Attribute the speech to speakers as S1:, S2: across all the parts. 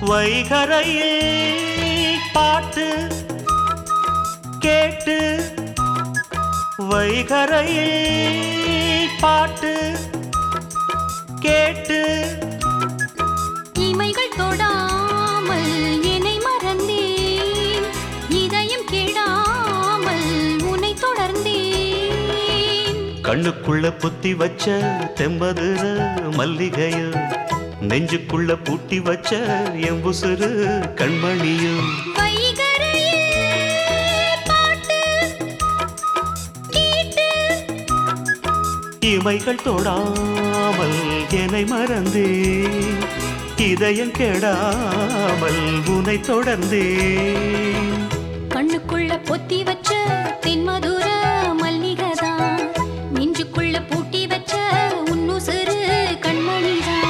S1: வைகரையில் பாட்டு கேட்டு வைகரையில் பாட்டு கேட்டு
S2: இமைகள் தொடாமல் என்னை மறந்தேன் இதயம் கெடாமல் உன்னை தொடர்ந்தேன்
S1: கண்ணுக்குள்ள புத்தி வச்ச தெம்பதுர மல்லிகையோ நெஞ்சுக்குள்ள பூட்டி வச்ச எம்புசுரு கண்மணியோ
S2: வைகரையில் பாட்டு கேட்டு
S1: இமைகள் தொடாமல் என்னை மறந்தே இதயம் கெடாமல் உன்னை தொடர்ந்தே
S2: கண்ணுக்குள்ள பொத்தி வச்ச தென்மதுர மல்லிகைதான் நெஞ்சுக்குள்ள பூட்டி வச்ச உன்னுசிறு கண்மணிதான்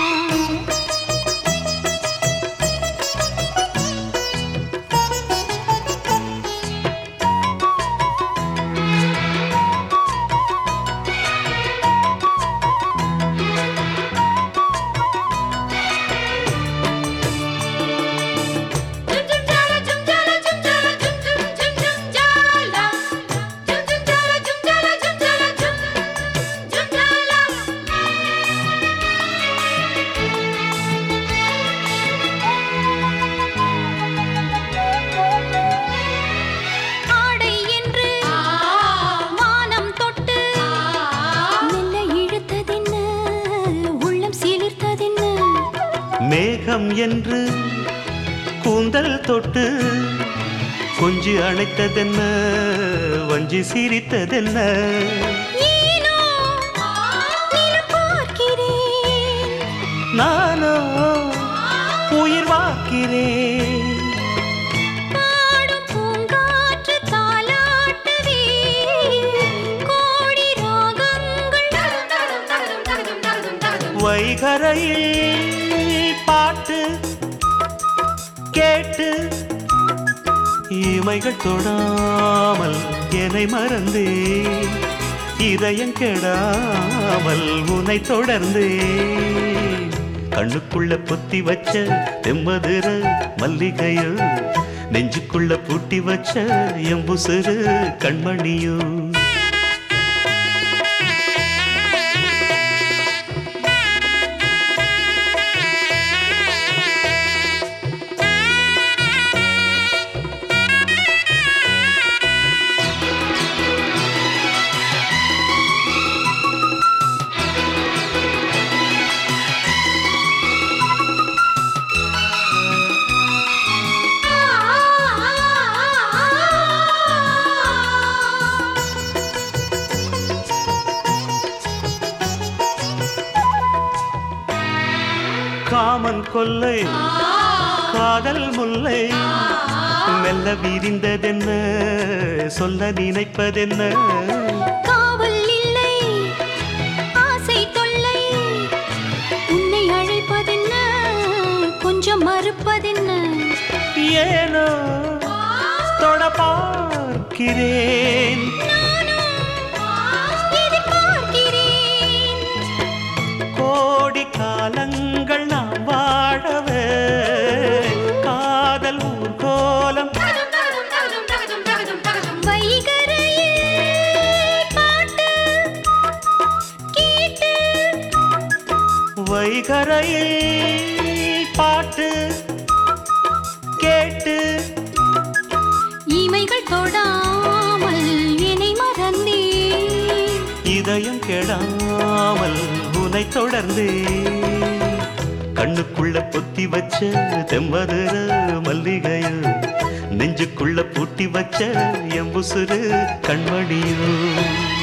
S2: ஆடை என்று வானம் தொட்டு மெல்ல இழுத்ததென்ன உள்ளம் சிலிர்த்ததென்ன
S1: மேகம் என்று கூந்தல் தொட்டு கொஞ்சி அணைத்ததென்ன வஞ்சி சிரித்ததென்ன
S2: ஏனோ நிலம் பார்க்கிறேன்
S1: நானோ உயிர் வாக்கிறேன்
S2: பாடும் பூங்காற்று தாலாட்டவே கோடி ராகங்கள்
S1: வைகரையில் பாட்டு கேட்டு இமைகள் தொடாமல் என்னை மறந்தே இதயம் கெடாமல் உன்னை தொடர்ந்தே கண்ணுக்குள்ள பொத்தி வச்ச தெம்மதுர மல்லிகையோ நெஞ்சுக்குள்ள பூட்டி வச்ச எம்புசிறு கண்மணியோ காமன் கொல்லை காதல் முல்லை மெல்ல விரிந்ததென்ன சொல்ல நினைப்பதென்ன
S2: காவல் இல்லை ஆசை தொல்லை உன்னை அழைப்பதென்ன கொஞ்சம் மறுப்பதென்ன
S1: ஏனோ தொட பார்க்கிறேன்
S2: எதிர்பார்க்கிறேன்
S1: கோடி காலங்கள் நாம் வாழவே காதல் ஊர்கோலம்
S2: வைகரையில் பாட்டு கேட்டு
S1: வைகரையில் பாட்டு கேட்டு
S2: இமைகள் தொடாமல் என்னை மறந்தேன்
S1: இதயம் கெடாமல் உனை தொடர்ந்தே கண்ணுக்குள்ள பொத்தி வச்ச தெம்மதுர மல்லிகையோ நெஞ்சுக்குள்ள பூட்டி வச்ச எம்புசுரு கண்மணியோ